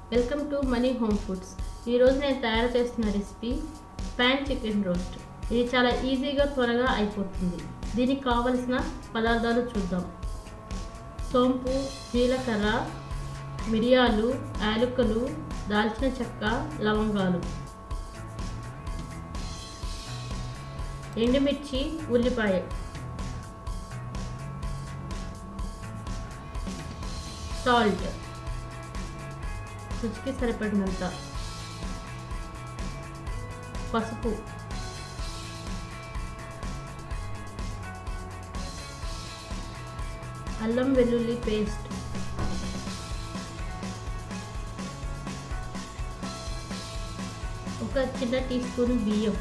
welcome to Mani home foods ఈరోజు నేను తయారు చేస్తున్న రెసిపీ ప్యాన్ చికెన్ రోస్ట్ ఇది చాలా ఈజీగా త్వరగా అయిపోతుంది దీనికి కావలసిన పదార్థాలు చూద్దాం సోంపు జీలకర్ర మిరియాలు యాలకులు దాల్చిన చెక్క లవంగాలు ఎండుమిర్చి ఉల్లిపాయ సాల్ట్ రుచికి సరిపడినంత పసుపు అల్లం వెల్లుల్లి పేస్ట్ ఒక చిన్న టీ స్పూన్ బియ్యం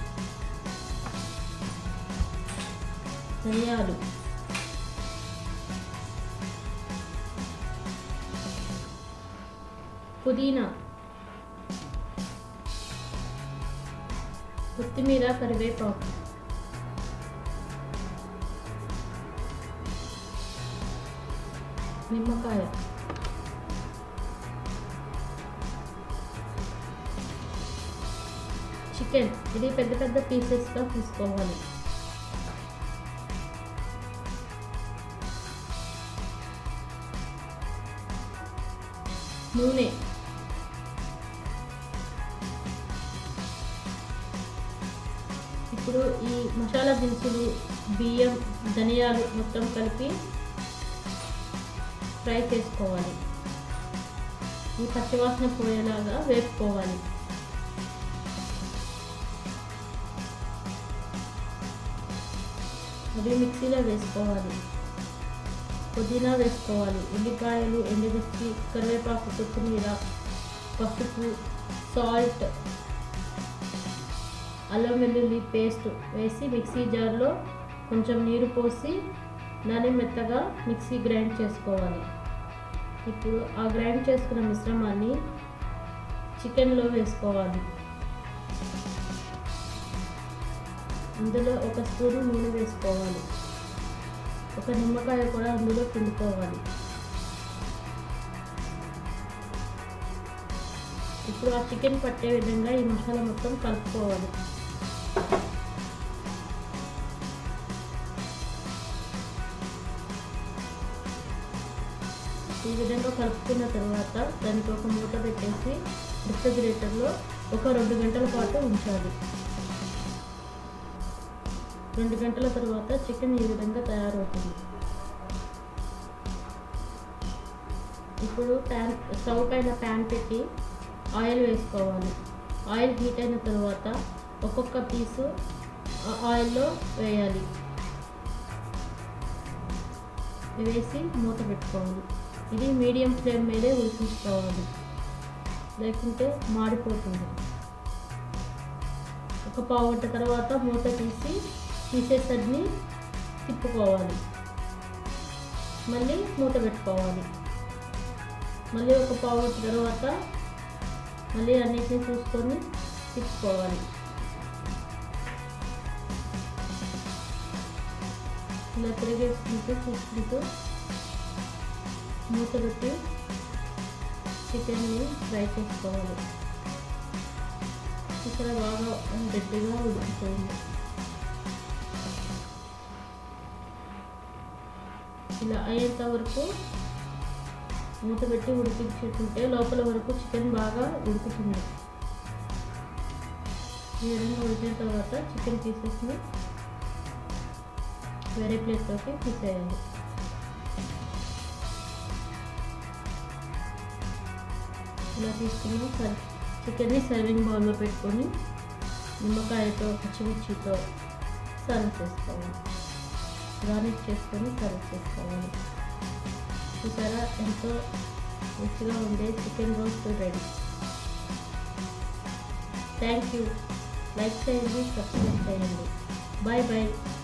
ధనియాలు పుదీనా కొత్తిమీర కరివేపాకు నిమ్మకాయ చికెన్ ఇది పెద్ద పెద్ద పీసెస్గా తీసుకోవాలి నూనె ఇప్పుడు ఈ మసాలా దినుసులు బియ్యం ధనియాలు మొత్తం కలిపి ఫ్రై చేసుకోవాలి ఈ పచ్చివాసన పోయేలాగా వేపుకోవాలి అవి మిక్సీలో వేసుకోవాలి పుదీనా వేసుకోవాలి ఉల్లిపాయలు ఎండుమిర్చి కరివేపాకు కొత్తిమీర పసుపు సాల్ట్ అల్లం వెల్లుల్లి పేస్ట్ వేసి మిక్సీ జార్లో కొంచెం నీరు పోసి దాన్ని మెత్తగా మిక్సీ గ్రైండ్ చేసుకోవాలి ఇప్పుడు ఆ గ్రైండ్ చేసుకున్న మిశ్రమాన్ని చికెన్లో వేసుకోవాలి అందులో ఒక స్పూన్ నూనె వేసుకోవాలి ఒక నిమ్మకాయ కూడా అందులో పిండుకోవాలి ఇప్పుడు ఆ చికెన్ పట్టే విధంగా ఈ మసాలా మొత్తం కలుపుకోవాలి ఈ విధంగా కలుపుకున్న తర్వాత దానికి ఒక మూత పెట్టేసి రిఫ్రిజిరేటర్లో ఒక రెండు గంటల పాటు ఉంచాలి రెండు గంటల తర్వాత చికెన్ ఈ విధంగా తయారవుతుంది ఇప్పుడు ప్యాన్ స్టవ్ పైన ప్యాన్ పెట్టి ఆయిల్ వేసుకోవాలి ఆయిల్ హీట్ అయిన తర్వాత ఒక్కొక్క పీసు ఆయిల్లో వేయాలి వేసి మూత పెట్టుకోవాలి ఇది మీడియం ఫ్లేమ్ మీదే ఉడికించుకోవాలి లేకుంటే మాడిపోతుంది ఒక పావు గంట తర్వాత మూత తీసి పీసెస్ అన్ని తిప్పుకోవాలి మళ్ళీ మూత పెట్టుకోవాలి మళ్ళీ ఒక పావు గంట తర్వాత మళ్ళీ అన్నిటిని చూసుకొని తిప్పుకోవాలి ఇలా తిరిగేసుకుంటూ చూసుకుంటూ మూత పెట్టి చికెన్ని ఫ్రై చేసుకోవాలి ఇక్కడ బాగా గట్టిగా ఉడికిపోయింది ఇలా అయ్యేంత వరకు మూత పెట్టి ఉడికించుకుంటే లోపల వరకు చికెన్ బాగా ఉడుకుతుంది ఈ విధంగా ఉడికిన తర్వాత చికెన్ పీసెస్ని వేరే ప్లేట్లోకి తీసేయాలి ఇలా తీసుకున్నాం సర్ చికెన్ని సర్వింగ్ బౌల్లో పెట్టుకొని నిమ్మకాయతో పచ్చిమిర్చితో సర్వ్ చేసుకోవాలి గార్నిష్ చేసుకొని సర్వ్ చేసుకోవాలి చూసారా ఎంతో రుచిగా ఉండే chicken roast ready thank you like చేయండి సబ్స్క్రైబ్ చేయండి బాయ్ బాయ్